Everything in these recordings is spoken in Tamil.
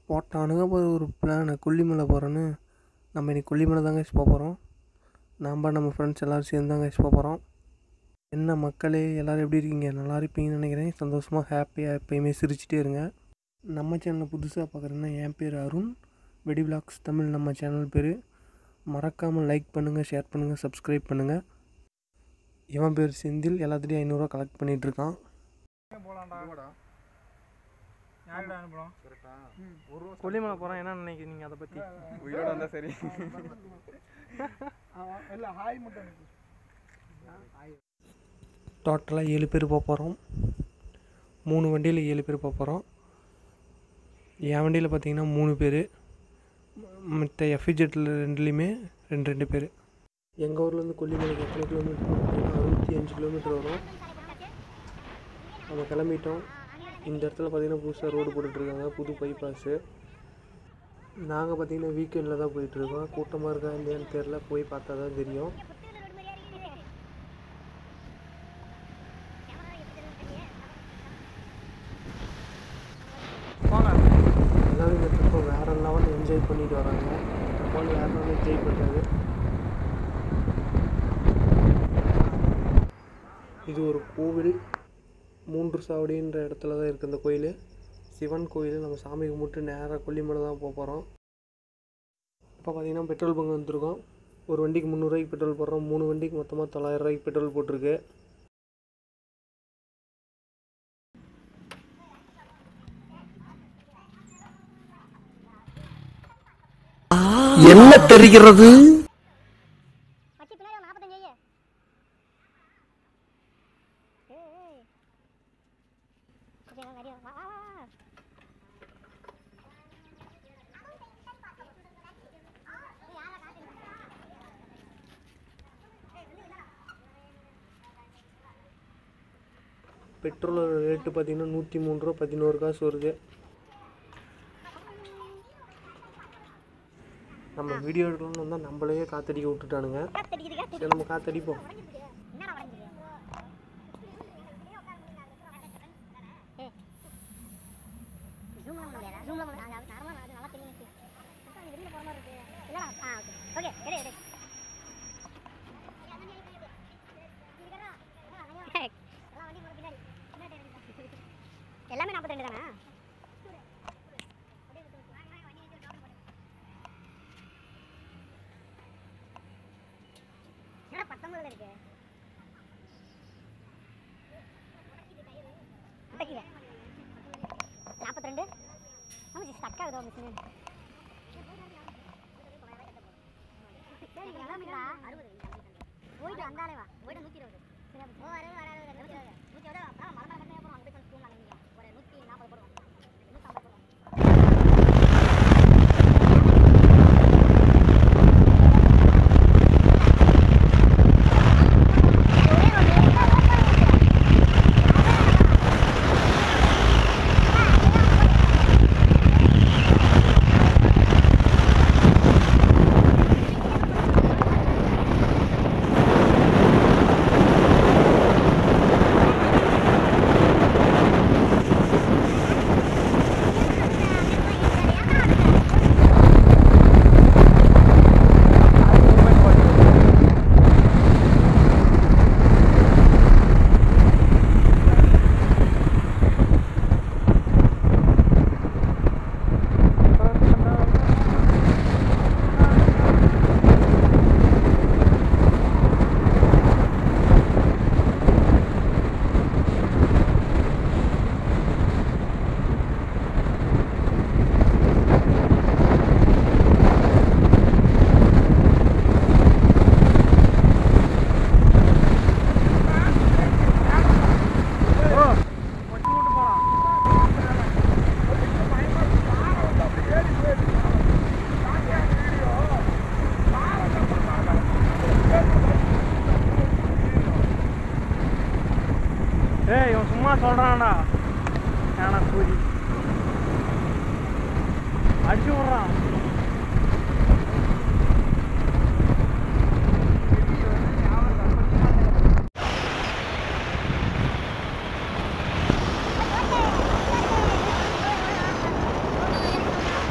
போட்டானுங்க பாரு ஒரு பிளானு கொல்லிமலை போகிறோன்னு நம்ம இன்னைக்கு கொல்லிமலை தாங்க போக போகிறோம் நாம் நம்ம ஃப்ரெண்ட்ஸ் எல்லோரும் சேர்ந்து தாங்க போக போகிறோம் என்ன மக்களே எல்லோரும் எப்படி இருக்கீங்க நல்லா இருப்பீங்கன்னு நினைக்கிறேன் சந்தோஷமாக ஹாப்பியாக எப்பயுமே சிரிச்சிட்டே இருங்க நம்ம சேனலை புதுசாக பார்க்குறேன்னா என் பேர் அருண் வெடி விலாக்ஸ் தமிழ் நம்ம சேனல் பேர் மறக்காமல் லைக் பண்ணுங்கள் ஷேர் பண்ணுங்கள் சப்ஸ்கிரைப் பண்ணுங்கள் இவன் பேர் செந்தில் எல்லாத்துலேயும் ஐநூறுரூவா கலெக்ட் பண்ணிகிட்ருக்கான் போலாம்டா யாருடா அனுப்பலாம் கொல்லிமலை போகிறோம் என்ன நினைக்கிறீங்க அதை பற்றி உயிரோட வந்தா சரி இல்லை ஹாய் மட்டும் அனுப்பு. டோட்டலாக ஏழு பேர் போக போகிறோம் மூணு வண்டியில் ஏழு பேர் போக போகிறோம் என் வண்டியில் பார்த்தீங்கன்னா மூணு பேர் மற்ற எஃப்இஜெட்டில் ரெண்டுலேயுமே ரெண்டு ரெண்டு பேர் எங்கள் ஊர்லேருந்து கொல்லிமலைக்கு எத்தனை கிலோமீட்டர் பார்த்தீங்கன்னா அறுபத்தி அஞ்சு கிலோமீட்டர் வரும் நம்ம கிளம்பிட்டோம் இந்த இடத்துல பார்த்தீங்கன்னா புதுசாக ரோடு போட்டுட்ருக்காங்க புது பைபாஸு நாங்கள் பார்த்தீங்கன்னா வீக்கெண்டில் தான் போயிட்டுருக்கோம் கூட்டமாக இருக்கா இல்லையான்னு தெரில போய் பார்த்தா தான் தெரியும் போங்க எல்லாரும் இந்த ட்ரிப்பை வேறு லெவல் என்ஜாய் பண்ணிட்டு வராங்க நம்மளால வேறு லெவல் என்ஜாய் பண்ணுறது இது ஒரு கோவில் மூன்று சாவடின்ற இடத்துல தான் இருக்குது இந்த கோயில் சிவன் கோயில் நம்ம சாமி கும்பிட்டு நேராக கொல்லிமலை தான் போக போகிறோம் இப்போ பார்த்தீங்கன்னா பெட்ரோல் பங்க் வந்திருக்கோம் ஒரு வண்டிக்கு முந்நூறுரூவாய்க்கு பெட்ரோல் போடுறோம் மூணு வண்டிக்கு மொத்தமாக தொள்ளாயிரம் ரூபாய்க்கு பெட்ரோல் போட்டிருக்கு என்ன தெரிகிறது மச்சி பின்னாடி ஒரு நாற்பத்தஞ்சு ஐயா ஏய் கொஞ்சம் நிறைய வா வா வா பெட்ரோலோட ரேட்டு பார்த்தீங்கன்னா நூற்றி மூணு ரூபா பதினோரு காசு வருது நம்ம வீடியோ எடுக்கணும்னு வந்தால் நம்மளையே காத்தடிக்க விட்டுட்டானுங்க காத்தடிக்குது காத்தடி சரி நம்ம காத்தடிப்போம் என்னடா உடைஞ்சுது ஏய் ஜூம்ல பண்ண முடியாதா ஜூம்ல பண்ண அது நார்மலா அது நல்லா தெரியும் எனக்கு அக்கா நீ வெளியில போற மாதிரி இருக்கு இல்லடா ஆ ஓகே ஓகே எடு எடு எல்லாமே நாற்பத்தி ரெண்டு தானா என்னடா பத்தொன்பதுல இருக்கு நாற்பத்தி ரெண்டு ஆமாம் ஸ்டக் ஆகுதோ மிஷின் சரி கிளம்பிடா அறுபது போயிட்டு வந்தாலே வா போயிட்டு நூற்றி இருபது ஓ அறுபது அறுபது நூற்றி இருபது நூற்றி இருபது அப்புறம் மரம் மட்டுமே போகிறோம் அங்கே போய் கொஞ்சம் ஸ்கூல் நினைக்கிறோம் ஒரு நூற்றி நாற்பது போடுவோம் நூற்றம்பது போடுவோம் ஒட்டி விட்டு போலாம் ஏய் இவன் சும்மா சொல்றான்டா ஏனா கூதி அடிச்சு விட்றான் ஆ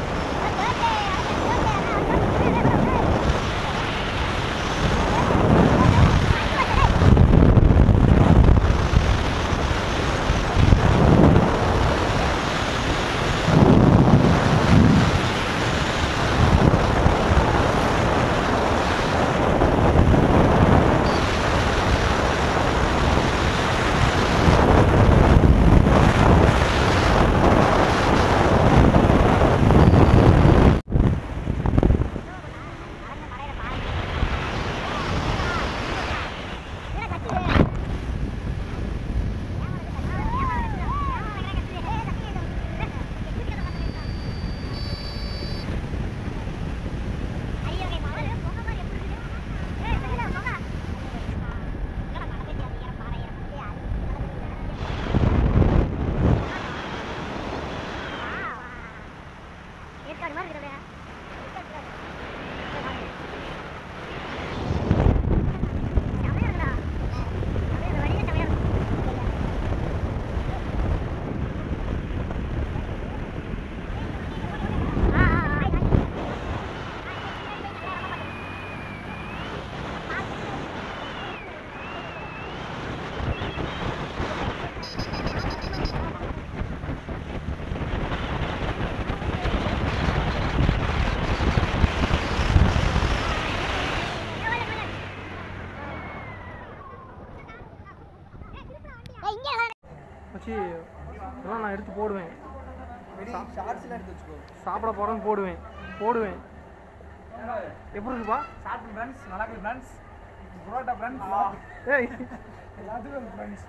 எடுத்து போடுவேன் ஷார்ட்ஸ்லாம் எடுத்து வச்சுக்கோ சாப்பிட போகிறேன்னு போடுவேன் போடுவேன் எப்படி இருக்குப்பா சாப்பிட்டு ஃப்ரெண்ட்ஸ் நல்லா இருக்கு ஃப்ரெண்ட்ஸ் புரோட்டா ஃப்ரெண்ட்ஸ் ஏய் எல்லாத்துக்கும் ஃப்ரெண்ட்ஸ்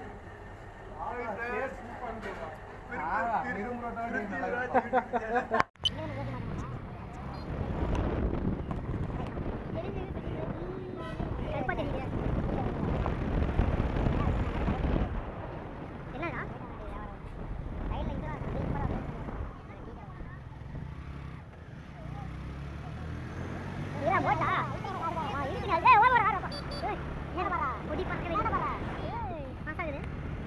என்னடா ரைட்ல இங்க இதா போட்டா ஆ இருக்கு ஏய் ஓவர் வர ஏய் என்ன பாரா பொடி பக்கவே என்ன பாரா ஏய் பாஸ் ஆகுது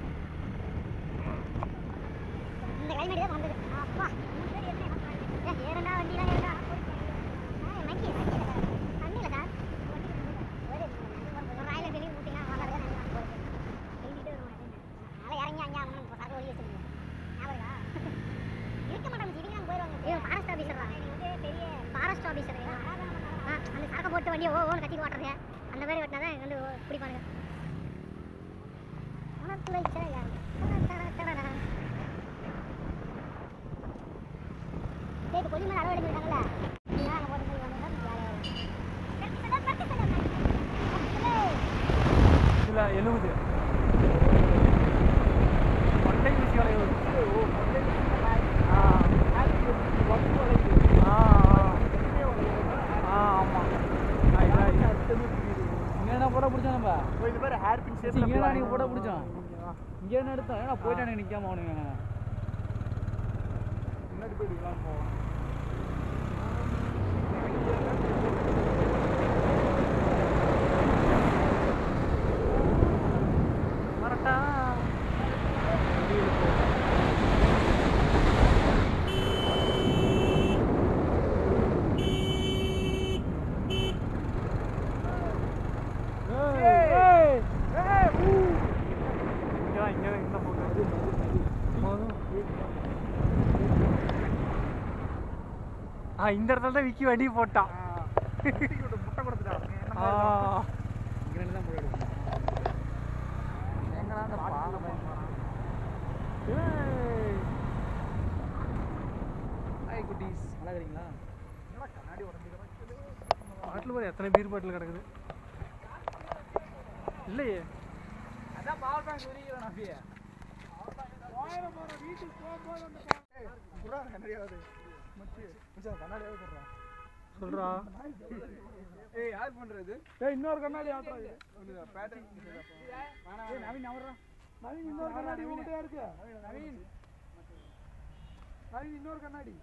இந்த கை மேடியே வந்தது அப்பா ஏய் ஏறடா வண்டில ஏறடா ஏய் மைக்கி தண்ணில டா ஒரு ஒரு ராயில வெளிய ஊட்டினா வாங்கறதா நான் போறேன் எழுதிட்டு வருவேன் அதனால இறங்கி அங்க அவன் சாக்கு வழி வச்சிருக்கேன் ஞாபகம் இருக்க மாட்டாங்க இவங்க போயிடுவாங்க ஏய் ஃபாரஸ்ட் ஆபீசர் தான் பெரிய ஃபாரஸ்ட் ஆபீசர் ஆ அந்த சாக்கை போட்டு வண்டியை ஓ ஓன்னு கத்திட்டு ஓட்டுறது அந்த மாதிரி ஓட்டினா தான் வந்து ஓ- பிடிப்பானுங்க வனத்துறை செயலர். டடா, டடா, டடா. டேய், இப்ப கொல்லிமலை அறுவடை பண்ணிருக்காங்கல்ல? நீங்க அங்க போட்டு போய் வந்தீங்கன்னா ஜாலியா இருக்கும். கட்டி சொல்லு, கட்டி சொல்லு. கட்டி சொல்லு. இதில் எழுபது மண்டை வீசி வளைவு ஆ ஆ ஆ ஆமாம் இங்க என்ன போட பிடிச்சோம் நம்ம இது மாதிரி ஹேர் பின் ஷேப்ல இங்க என்ன நீங்க போட பிடிச்சோம் இங்க என்ன எடுத்தோம் ஏன்னா போயிட்டானே நிக்காம அவனுங்க முன்னாடி போயிடுலாம் போவோம் வரட்டா இங்கதான் இங்கதான் இந்த போட்டு ஆ இந்த இடத்துல தான் விக்கி வண்டி போட்டான் முட்டை கொடுத்துட்டான் ஆ இங்க ரெண்டு தான் போட எடுக்கணும் எங்கடா அந்த பாலை பயன்படுறான் ஏய். ஹாய் குட்டீஸ் நல்லா இருக்கீங்களா கண்ணாடி உடஞ்சிக்கிறோம் பாட்டில் பாரு எத்தனை பீர் பாட்டில் கிடக்குது இல்லையே அதான் பவர் பேங்க் உரிக்கிறேன் அப்படியே புறா கண்ணாடியாவது மச்சி மச்சான் கண்ணாடியாவது போடுறான் சொல்றா ஏய் யார் பண்றது ஏய் இன்னொரு கண்ணாடி ஆட்றா ஒன்று பேட்டர்ன் ஏய் நவீன் நவர்றா நவீன் இன்னொரு கண்ணாடி உங்கள்கிட்ட இருக்கு நவீன் நவீன் இன்னொரு கண்ணாடி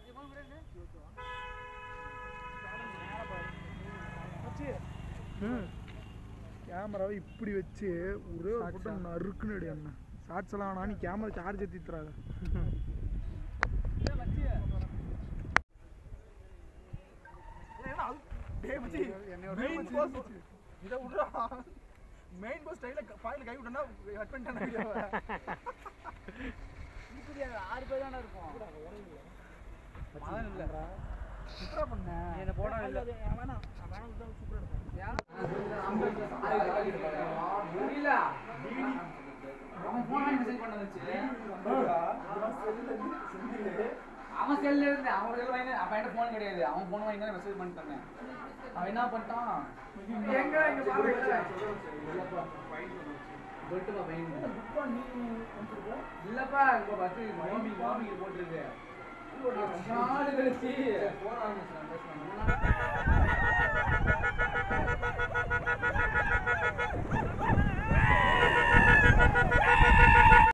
மச்சி ம் கேமராவை இப்படி வச்சு ஒரே ஒரு ஃபோட்டோ நறுக்குன்னு எடு என்ன ஷார்ட்ஸ் எல்லாம் வேணா நீ கேமரா சார்ஜ் ஏற்றித்துறாத மெயின் போஸ் இதை விட்றா மெயின் போஸ் ஸ்டைலில் பாயில் கை விட்டோன்னா கட் பண்ணிட்டேன் வீடியோவை ஆறு பேர் தானே இருக்கும் மதன் இல்ல சுற்றுலா பண்ண என்ன போட இல்ல வேணாம் வேணாம் சூப்பராக எடுப்பேன் அவன் போன் மெசேஜ் பண்ண வந்துச்சு அவன் செல்ல இருந்து அவன் செல் வாங்கி அப்ப என்கிட்ட போன் கிடையாது அவன் போன் வாங்கி மெசேஜ் பண்ணிட்டாங்க அவன் என்ன பண்ணிட்டான் எங்க எங்க பாருங்க சொல்லிட்டுப்பா பையன் இல்லப்பா இப்ப பஸ் மாமி மாமி போட்டுருக்கு ரொம்ப நாள் கழிச்சு போன் ஆரம்பிச்சு பேசுறேன்